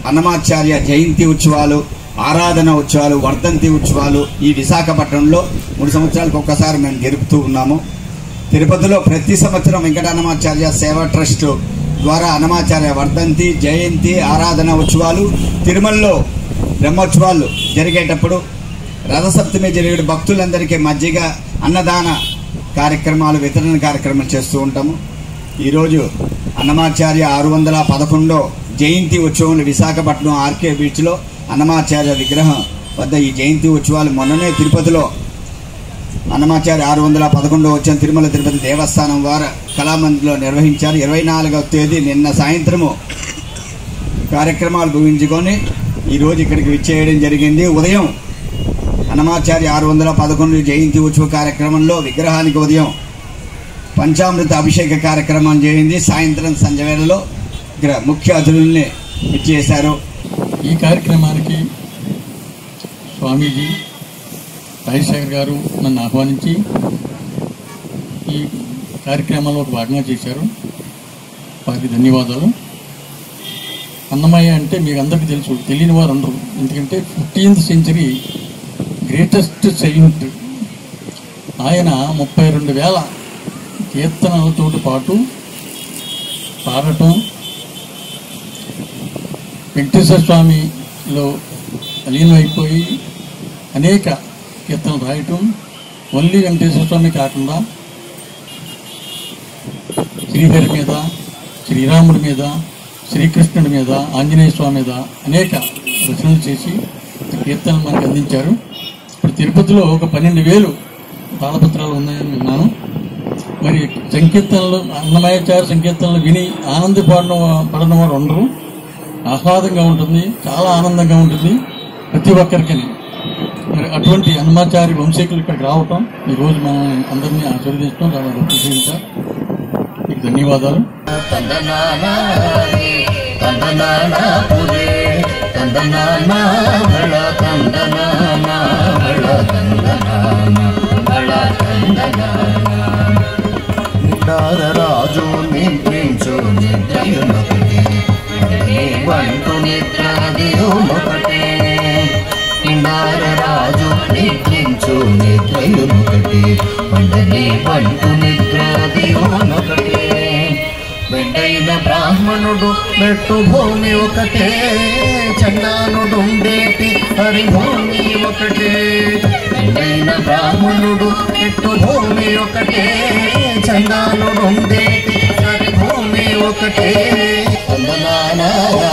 అన్నమాచార్య జయంతి ఉత్సవాలు ఆరాధన ఉత్సవాలు వర్ధంతి ఉత్సవాలు ఈ విశాఖపట్నంలో మూడు సంవత్సరాలకు ఒక్కసారి మేము జరుపుతూ ఉన్నాము తిరుపతిలో ప్రతి సంవత్సరం వెంకట అన్నమాచార్య సేవా ట్రస్ట్ ద్వారా అన్నమాచార్య వర్ధంతి జయంతి ఆరాధన ఉత్సవాలు తిరుమలలో బ్రహ్మోత్సవాలు జరిగేటప్పుడు రథసప్తమి జరిగే భక్తులందరికీ మజ్జిగ అన్నదాన కార్యక్రమాలు వితరణ కార్యక్రమాలు చేస్తూ ఉంటాము ఈరోజు అన్నమాచార్య ఆరు వందల పదకొండో జయంతి ఉత్సవం విశాఖపట్నం ఆర్కే బీచ్లో అన్నమాచార్య విగ్రహం వద్ద ఈ జయంతి ఉత్సవాలు మొన్ననే తిరుపతిలో అన్నమాచార్య ఆరు వందల పదకొండో వచ్చిన తిరుమల తిరుపతి దేవస్థానం వారు కళామందిలో నిర్వహించారు ఇరవై నాలుగవ తేదీ నిన్న సాయంత్రము కార్యక్రమాలు ముగించుకొని ఈరోజు ఇక్కడికి విచ్చేయడం జరిగింది ఉదయం అన్నమాచార్య ఆరు వందల పదకొండు జయంతి ఉత్సవ కార్యక్రమంలో విగ్రహానికి ఉదయం పంచామృత అభిషేక కార్యక్రమం చేయింది సాయంత్రం సంజ వేళలో ఇక్కడ ముఖ్య అతిథుల్ని ఇచ్చేశారు ఈ కార్యక్రమానికి స్వామీజీ రాజశేఖర్ గారు నన్ను ఆహ్వానించి ఈ కార్యక్రమంలో ఒక భాగంగా చేశారు వారికి ధన్యవాదాలు అన్నమయ్య అంటే మీకు అందరికీ తెలుసు తెలియని వారు ఉండరు ఎందుకంటే ఫిఫ్టీన్త్ సెంచరీ గ్రేటెస్ట్ సెయింట్ ఆయన ముప్పై రెండు వేల కీర్తనలతో పాటు పాడటం వెంకటేశ్వర స్వామిలో లీనమైపోయి అనేక కీర్తనలు రాయటం ఓన్లీ వెంకటేశ్వర స్వామి కాకుండా శ్రీహరి మీద శ్రీరాముడి మీద శ్రీకృష్ణుడి మీద ఆంజనేయ స్వామి మీద అనేక రచనలు చేసి కీర్తనలు మనకు అందించారు ఇప్పుడు తిరుపతిలో ఒక పన్నెండు వేలు తాళపత్రాలు ఉన్నాయని విన్నాను మరి సంకీర్తనలు అన్నమయాచార్య సంకీర్తనలు విని ఆనందపడిన పడిన వారు ఉండరు ఆహ్లాదంగా ఉంటుంది చాలా ఆనందంగా ఉంటుంది ప్రతి ఒక్కరికి మరి అటువంటి హనుమాచారి వంశీకులు ఇక్కడికి రావటం ఈరోజు మనం అందరినీ ఆశీర్వదించడం చాలా గొప్ప విషయం సార్ మీకు ధన్యవాదాలు ತಂದನಾನಾರಿ ತಂದನಾನ ಪುರೇ ತಂದನಾನ ಬಳ ತಂದನಾನ ಬಳ ತಂದನಾನ ಬಳ ತಂದನಾನ నిండార రాజు నిద్రించు నిద్రయునొకటి అదే వంటు నిద్రదియునొకటి నిండార రాజు నిద్రించు నిద్రయునొకటి వండని వంటు నిద్రదియునొకటి వెండైన బ్రాహ్మణుడు మెట్టు భూమి ఒకటే చండానుడుండేటి హరిభూమి ఒకటే వెండైన బ్రాహ్మణుడు మెట్టు భూమి ఒకటే చండానుడుండేటి హరిభూమి ఒకటే వందనానా